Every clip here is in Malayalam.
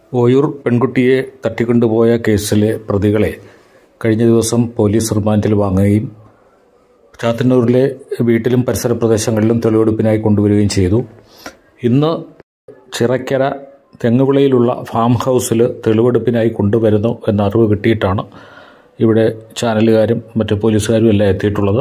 ഓയൂർ പെൺകുട്ടിയെ തട്ടിക്കൊണ്ടുപോയ കേസിലെ പ്രതികളെ കഴിഞ്ഞ ദിവസം പോലീസ് റിമാൻഡിൽ വാങ്ങുകയും ചാത്തന്നൂരിലെ വീട്ടിലും പരിസര പ്രദേശങ്ങളിലും തെളിവെടുപ്പിനായി കൊണ്ടുവരികയും ചെയ്തു ഇന്ന് ചിറക്കര തെങ്ങുവിളയിലുള്ള ഫാം ഹൗസിൽ തെളിവെടുപ്പിനായി കൊണ്ടുവരുന്നു എന്ന അറിവ് കിട്ടിയിട്ടാണ് ഇവിടെ ചാനലുകാരും മറ്റ് പോലീസുകാരും എല്ലാം എത്തിയിട്ടുള്ളത്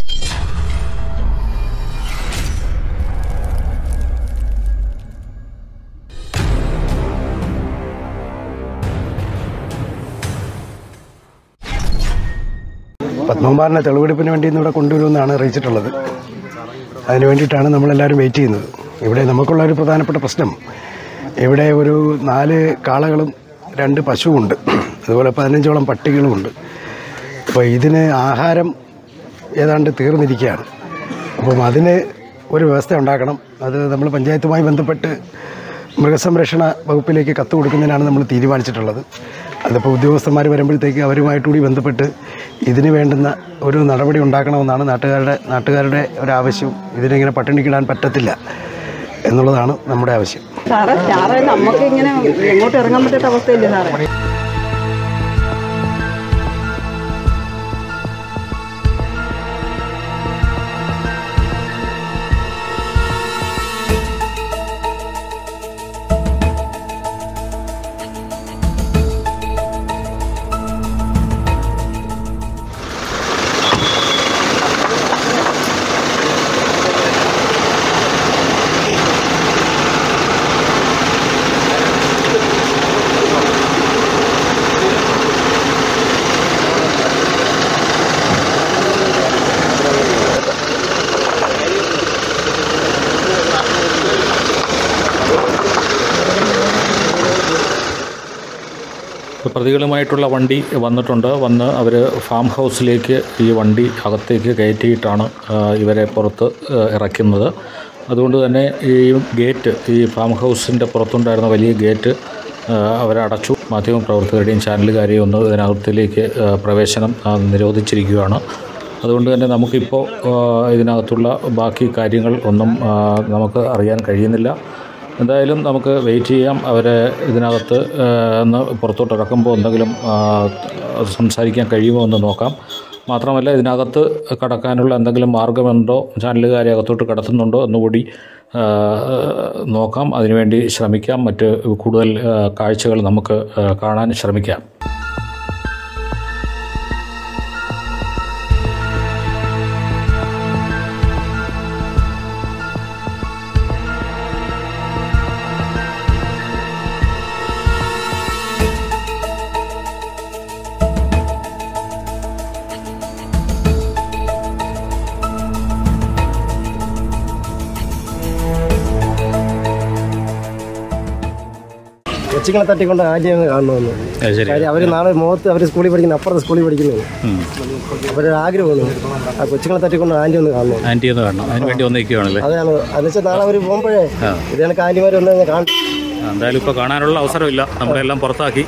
പത്മകുമാറിനെ തെളിവെടുപ്പിന് വേണ്ടി ഇന്നിവിടെ കൊണ്ടുവരുമെന്നാണ് അറിയിച്ചിട്ടുള്ളത് അതിന് വേണ്ടിയിട്ടാണ് നമ്മളെല്ലാവരും വെയിറ്റ് ചെയ്യുന്നത് ഇവിടെ നമുക്കുള്ള ഒരു പ്രധാനപ്പെട്ട പ്രശ്നം ഇവിടെ ഒരു നാല് കാളകളും രണ്ട് പശുവുണ്ട് അതുപോലെ പതിനഞ്ചോളം പട്ടികളുമുണ്ട് അപ്പോൾ ഇതിന് ആഹാരം ഏതാണ്ട് തീർന്നിരിക്കുകയാണ് അപ്പം അതിന് ഒരു വ്യവസ്ഥ ഉണ്ടാക്കണം അത് നമ്മൾ പഞ്ചായത്തുമായി ബന്ധപ്പെട്ട് മൃഗസംരക്ഷണ വകുപ്പിലേക്ക് കത്ത് കൊടുക്കുന്നതിനാണ് നമ്മൾ തീരുമാനിച്ചിട്ടുള്ളത് അതിപ്പോൾ ഉദ്യോഗസ്ഥന്മാർ വരുമ്പോഴത്തേക്ക് അവരുമായിട്ടുകൂടി ബന്ധപ്പെട്ട് ഇതിന് വേണ്ടുന്ന ഒരു നടപടി ഉണ്ടാക്കണമെന്നാണ് നാട്ടുകാരുടെ നാട്ടുകാരുടെ ഒരാവശ്യം ഇതിനിങ്ങനെ പട്ടിണിക്കിടാൻ പറ്റത്തില്ല എന്നുള്ളതാണ് നമ്മുടെ ആവശ്യം സാറേ സാറേ നമുക്ക് ഇങ്ങനെ എങ്ങോട്ട് ഇറങ്ങാൻ പറ്റാത്ത അവസ്ഥയില്ലേ സാറേ പ്രതികളുമായിട്ടുള്ള വണ്ടി വന്നിട്ടുണ്ട് വന്ന് അവർ ഫാം ഹൗസിലേക്ക് ഈ വണ്ടി അകത്തേക്ക് കയറ്റിയിട്ടാണ് ആ, ഇവരെ പുറത്ത് ആ, ഇറക്കുന്നത് അതുകൊണ്ട് തന്നെ ഈ ഗേറ്റ് ഈ ഫാം ഹൗസിൻ്റെ പുറത്തുണ്ടായിരുന്ന വലിയ ഗേറ്റ് ആ, അവരടച്ചു മാധ്യമപ്രവർത്തകരുടെയും ചാനലുകാരെയും ഒന്നും ഇതിനകത്തിലേക്ക് ആ, പ്രവേശനം ആ, നിരോധിച്ചിരിക്കുകയാണ് അതുകൊണ്ട് തന്നെ നമുക്കിപ്പോൾ ആ, ഇതിനകത്തുള്ള ബാക്കി കാര്യങ്ങൾ ഒന്നും ആ, നമുക്ക് അറിയാൻ കഴിയുന്നില്ല എന്തായാലും നമുക്ക് വെയിറ്റ് ചെയ്യാം അവരെ ഇതിനകത്ത് ആ, ഒന്ന് പുറത്തോട്ട് ഇറക്കുമ്പോൾ എന്തെങ്കിലും ആ, സംസാരിക്കാൻ കഴിയുമോ എന്ന് നോക്കാം മാത്രമല്ല ഇതിനകത്ത് കടക്കാനുള്ള എന്തെങ്കിലും മാർഗമുണ്ടോ ചാനലുകാരെ അകത്തോട്ട് കടത്തുന്നുണ്ടോ എന്നുകൂടി ആ, നോക്കാം അതിനുവേണ്ടി ശ്രമിക്കാം മറ്റ് കൂടുതൽ ആ, കാഴ്ചകൾ നമുക്ക് ആ, കാണാൻ ശ്രമിക്കാം കൊച്ചുങ്ങളെ തട്ടിക്കൊണ്ട് ആദ്യം കാണണമെന്ന് ശരി കാര്യം അവർ നാളെ മുഖത്ത് അവർ സ്കൂളിൽ പഠിക്കുന്ന അപ്പുറത്തെ സ്കൂളിൽ പഠിക്കുന്നു അവരൊരു ആഗ്രഹമാണ് ആ കൊച്ചുങ്ങളെ തട്ടിക്കൊണ്ട് ആൻറ്റി ഒന്ന് കാണണം ആൻറ്റി ഒന്ന് കാണണം അതിന് വേണ്ടി വന്നിരിക്കുകയാണല്ലേ അതാണ് എന്നുവെച്ചാൽ നാളെ അവർ പോകുമ്പോഴേ ഇത് കണക്ക് ആൻറ്റിമാർ ഒന്ന് കാണും എന്തായാലും ഇപ്പോൾ കാണാനുള്ള അവസരമില്ല നമ്മളെല്ലാം പുറത്താക്കി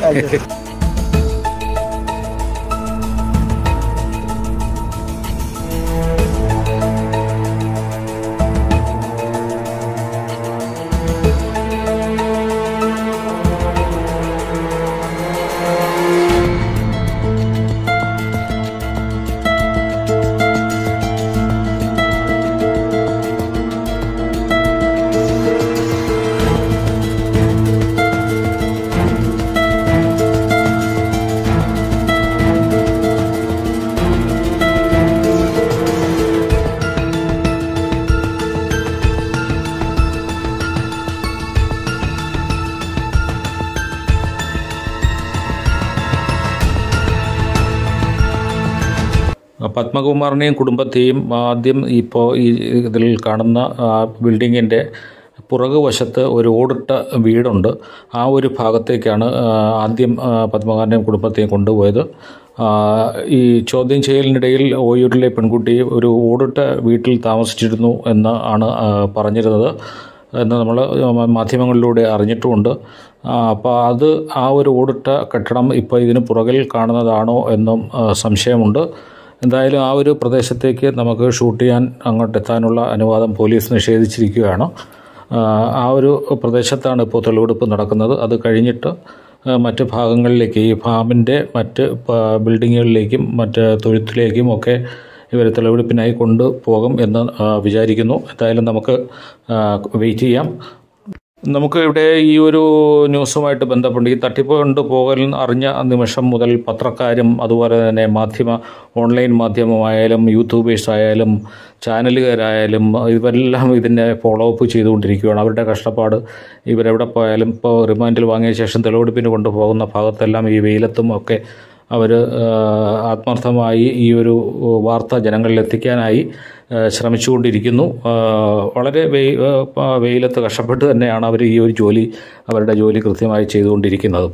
പത്മകുമാറിനെയും കുടുംബത്തെയും ആദ്യം ഇപ്പോൾ ഈ ഇതിൽ കാണുന്ന ആ, ബിൽഡിങ്ങിൻ്റെ പുറകുവശത്ത് ഒരു ഓടിട്ട വീടുണ്ട് ആ ഒരു ഭാഗത്തേക്കാണ് ആ, ആദ്യം ആ, പത്മകുമാറിനെയും കുടുംബത്തെയും കൊണ്ടുപോയത് ആ, ഈ ചോദ്യം ചെയ്യലിനിടയിൽ ഓയൂരിലെ പെൺകുട്ടി ഒരു ഓടിട്ട വീട്ടിൽ താമസിച്ചിരുന്നു എന്ന് ആണ് ആ, പറഞ്ഞിരുന്നത് എന്ന് നമ്മൾ മാധ്യമങ്ങളിലൂടെ അറിഞ്ഞിട്ടുമുണ്ട് അപ്പോൾ അത് ആ ഒരു ഓടിട്ട കെട്ടിടം ഇപ്പോൾ ഇതിന് പുറകിൽ കാണുന്നതാണോ എന്നും ആ, സംശയമുണ്ട് എന്തായാലും ആ ഒരു പ്രദേശത്തേക്ക് നമുക്ക് ഷൂട്ട് ചെയ്യാൻ അങ്ങോട്ട് എത്താനുള്ള അനുവാദം പോലീസ് നിഷേധിച്ചിരിക്കുകയാണ് ആ, ആ ഒരു പ്രദേശത്താണ് ഇപ്പോൾ തെളിവെടുപ്പ് നടക്കുന്നത് അത് കഴിഞ്ഞിട്ട് ആ, മറ്റ് ഭാഗങ്ങളിലേക്ക് ഈ ഫാമിൻ്റെ മറ്റ് പ- ബിൽഡിങ്ങുകളിലേക്കും മറ്റ് തൊഴുത്തിലേക്കും ഒക്കെ ഇവരെ തെളിവെടുപ്പിനായി കൊണ്ടുപോകും എന്ന് ആ, വിചാരിക്കുന്നു എന്തായാലും നമുക്ക് വെയിറ്റ് ചെയ്യാം നമുക്ക് ഇവിടെ ഈ ഒരു ന്യൂസുമായിട്ട് ബന്ധപ്പെട്ട് ഈ തട്ടിപ്പ് കൊണ്ട് പോകൽ അറിഞ്ഞ നിമിഷം മുതൽ പത്രക്കാരും അതുപോലെ തന്നെ മാധ്യമ ഓൺലൈൻ മാധ്യമമായാലും യൂട്യൂബേഴ്സ് ആയാലും ചാനലുകാരായാലും ഇവരെല്ലാം ഇതിനെ ഫോളോ അപ്പ് ചെയ്തുകൊണ്ടിരിക്കുകയാണ് അവരുടെ കഷ്ടപ്പാട് ഇവരെവിടെ പോയാലും ഇപ്പോൾ റിമാൻഡിൽ വാങ്ങിയ ശേഷം തെളിവെടുപ്പിന് കൊണ്ടുപോകുന്ന ഭാഗത്തെല്ലാം ഈ വെയിലത്തും ഒക്കെ അവർ ആത്മാർത്ഥമായി ഈ ഒരു വാർത്ത ജനങ്ങളിൽ എത്തിക്കാനായി ആ, ശ്രമിച്ചുകൊണ്ടിരിക്കുന്നു ആ, വളരെ വെയി ആ, വെയിലത്ത് കഷ്ടപ്പെട്ട് തന്നെയാണ് അവർ ഈ ഒരു ജോലി അവരുടെ ജോലി കൃത്യമായി ചെയ്തുകൊണ്ടിരിക്കുന്നത്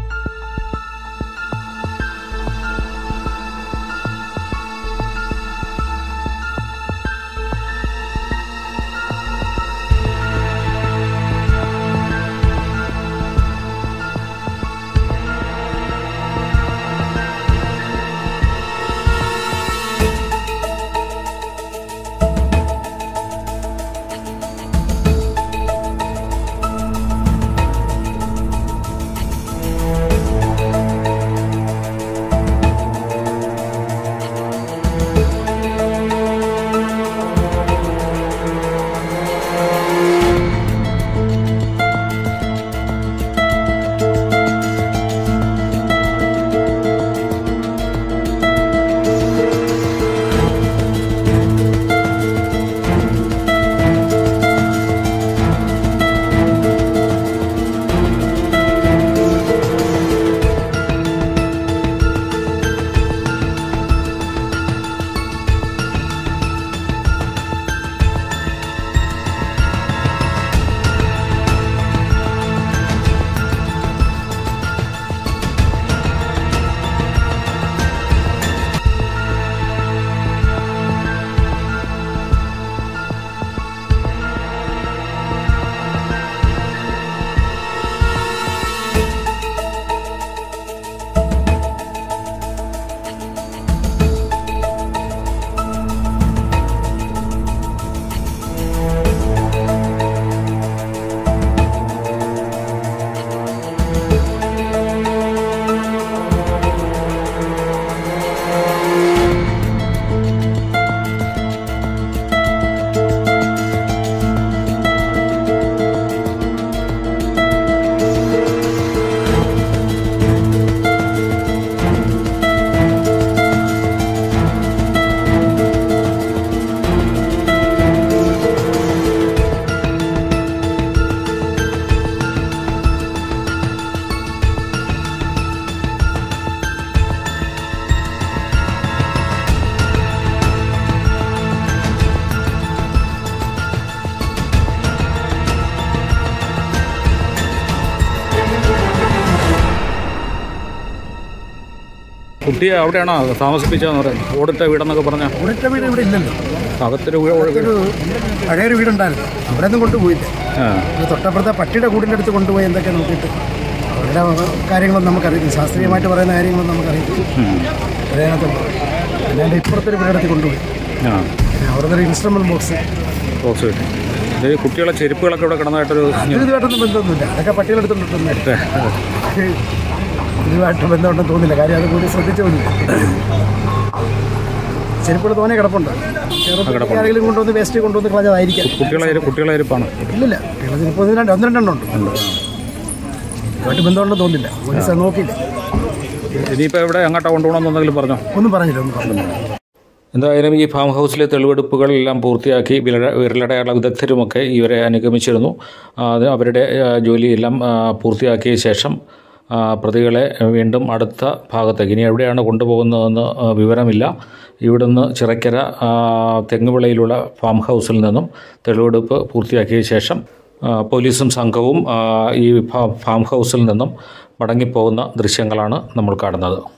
കുട്ടിയെ അവിടെയാണോ താമസിപ്പിച്ചതെന്ന് പറയുന്നത് ഓടിട്ട വീടെന്നൊക്കെ പറഞ്ഞാൽ ഇവിടുത്തെ വീട് ഇവിടെ ഇല്ലല്ലോ അകത്തൊരു വീ- ഒരു പഴയൊരു വീടുണ്ടായിരുന്നു അവിടെ ഒന്നും കൊണ്ടുപോയില്ല ആ ഇത് തൊട്ടപ്പുറത്തെ പട്ടിയുടെ കൂടിൻ്റെ അടുത്ത് കൊണ്ടുപോയി എന്തൊക്കെ നോക്കിയിട്ട് അവരുടെ കാര്യങ്ങളൊന്നും നമുക്കറിയില്ല ശാസ്ത്രീയമായിട്ട് പറയുന്ന കാര്യങ്ങളൊന്നും നമുക്കറിയില്ല അതിനകത്തുണ്ട് അല്ലാണ്ട് ഇപ്പുറത്തൊരു വീടെടുത്ത് കൊണ്ടുപോയി ആ പിന്നെ അവിടുത്തെ ഒരു ഇൻസ്ട്രുമെൻറ്റ് ബോക്സ് ബോക്സ് കിട്ടി ഇത് കുട്ടികളെ ചെരുപ്പുകളൊക്കെ ഇവിടെ കിടന്നതായിട്ടൊരു ഇതുമായിട്ടൊന്നും ബന്ധമൊന്നുമില്ല അതൊക്കെ പട്ടികളെടുത്തോണ്ടിട്ടൊന്നും ഇതുമായിട്ട് ബന്ധമുണ്ടെന്ന് തോന്നില്ല കാര്യം അത് കൂടി ശ്രദ്ധിച്ചു പോലില്ല ചെരുപ്പുകൾ തോനെ കിടപ്പുണ്ട് ചെറുപ്പം ആരെങ്കിലും കൊണ്ടുവന്ന് വേസ്റ്റ് കൊണ്ടുവന്ന് കളഞ്ഞതായിരിക്കാം കുട്ടികളെ കുട്ടികളെ ചെരുപ്പാണ് ഇല്ലില്ല കുട്ടികളെ ചെരുപ്പ് ഒന്ന് രണ്ട് ഒന്ന് രണ്ടെണ്ണം ഉണ്ട് ഇതുമായിട്ട് ബന്ധമുണ്ടെന്ന് തോന്നില്ല പോലീസ് അത് നോക്കിയില്ല ഇനിയിപ്പോൾ എവിടെ എങ്ങോട്ടാ കൊണ്ടുപോകണമെന്ന് എന്തെങ്കിലും പറഞ്ഞോ ഒന്നും പറഞ്ഞില്ല ഒന്നും പറഞ്ഞില്ല എന്തായാലും ഈ ഫാം ഹൗസിലെ തെളിവെടുപ്പുകളെല്ലാം പൂർത്തിയാക്കി വിരല വിരലടയാള വിദഗ്ധരുമൊക്കെ ഇവരെ അനുഗമിച്ചിരുന്നു ആ, അത് അവരുടെ ആ, ജോലിയെല്ലാം ആ, പൂർത്തിയാക്കിയ ശേഷം ആ, പ്രതികളെ വീണ്ടും അടുത്ത ഭാഗത്തേക്ക് ഇനി എവിടെയാണ് കൊണ്ടുപോകുന്നതെന്ന് ആ, വിവരമില്ല ഇവിടുന്ന് ചിറക്കര ആ, തെങ്ങുവിളയിലുള്ള ഫാം ഹൗസിൽ നിന്നും തെളിവെടുപ്പ് പൂർത്തിയാക്കിയ ശേഷം ആ, പോലീസും സംഘവും ആ, ഈ ഫാം ഫാം ഹൗസിൽ നിന്നും മടങ്ങിപ്പോകുന്ന ദൃശ്യങ്ങളാണ് നമ്മൾ കാണുന്നത്